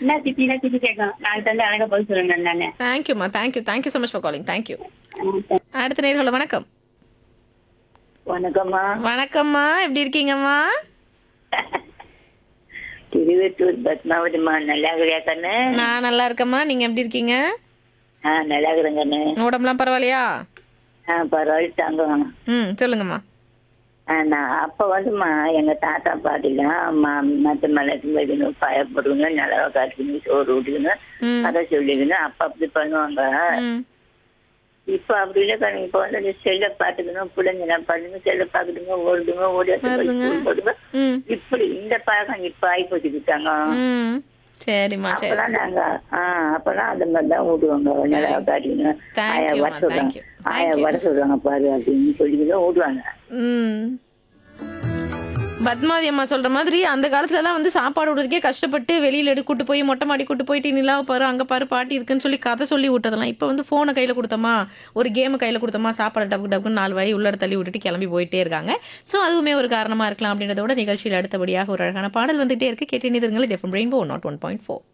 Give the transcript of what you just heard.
என்ன திட்டி என்ன திட்டி கேட்கும் நான் தந்து அழகா பதில் சொல்லுங்க நானு தேங்க்யூம்மா thank you thank you so much for calling thank you அடுத்த நேர்கள் வணக்கம் வணக்கம்மா வணக்கம்மா எப்படி இருக்கீங்கம்மா திருவெட்டூர் பத்மாவதிமா நல்லா இருக்கிறியா கண்ணு நான் நல்லா இருக்கேம்மா நீங்க எப்படி இருக்கீங்க ஆ நல்லா இருக்கிறேன் கண்ணு உடம்புலாம் பரவாயில்லையா ஆ பரவாயில்ல தாங்குவாங்க ம் சொல்லுங்கம்மா ஆ, நான் அப்ப வந்துமா எங்க தாத்தா பாட்டிலாம் மத்த மலைக்கு வைக்கணும் பயப்படுக்கணும் நிலவை காட்டுக்கணும் சோறு ஊட்டிக்கணும் ம் அதை சொல்லிக்கணும் அப்ப அப்படி பண்ணுவாங்க ம் இப்ப அப்படி இல்லை கண்ணு இப்ப வந்து அந்த செல்லை பாத்துக்கணும் பிள்ளைங்க எல்லாம் பண்ணுங்க செல்லை பாக்குதுங்க ஓடுதுங்க ஓடி வருதுங்க. போடுங்க ம் இப்படி இந்த பழக்கம் இப்ப ஆகி போச்சுக்கிட்டாங்க ம் சரிம்மா சரி அப்பெல்லாம் நாங்க ஆஹ் அப்பெல்லாம் அந்த மாதிரி தான் ஓடுவாங்க நிலவை காட்டிக்கணும் Thank ஆயா you, வர ma. சொல்றாங்க Thank you. Thank ஆயா you. வர சொல்றாங்க பாரு அப்படின்னு சொல்லிட்டு ஓடுவாங்க ம் பத்மாவதி அம்மா சொல்ற மாதிரி அந்த காலத்துல தான் வந்து சாப்பாடு விடுறதுக்கே கஷ்டப்பட்டு வெளியில எடு கூட்டு போய் மொட்டை மாடி கூட்டு போயிட்டு நிலாவை பாரு அங்க பாரு பாட்டி இருக்குன்னு சொல்லி கதை சொல்லி விட்டதெல்லாம் இப்போ வந்து போனை கையில கொடுத்தோமா ஒரு கேம் கையில கொடுத்தோமா சாப்பாடு டப்பு டப்புன்னு நாலு வாய் உள்ளட தள்ளி விட்டுட்டு கிளம்பி போயிட்டே இருக்காங்க ஸோ அதுவுமே ஒரு காரணமா இருக்கலாம் அப்படின்றத விட நிகழ்ச்சியில் அடுத்தபடியாக ஒரு அழகான பாடல் வந்துட்டே இருக்கு கேட்டு நிதிருங்கள் இது FM Rainbow nought one point four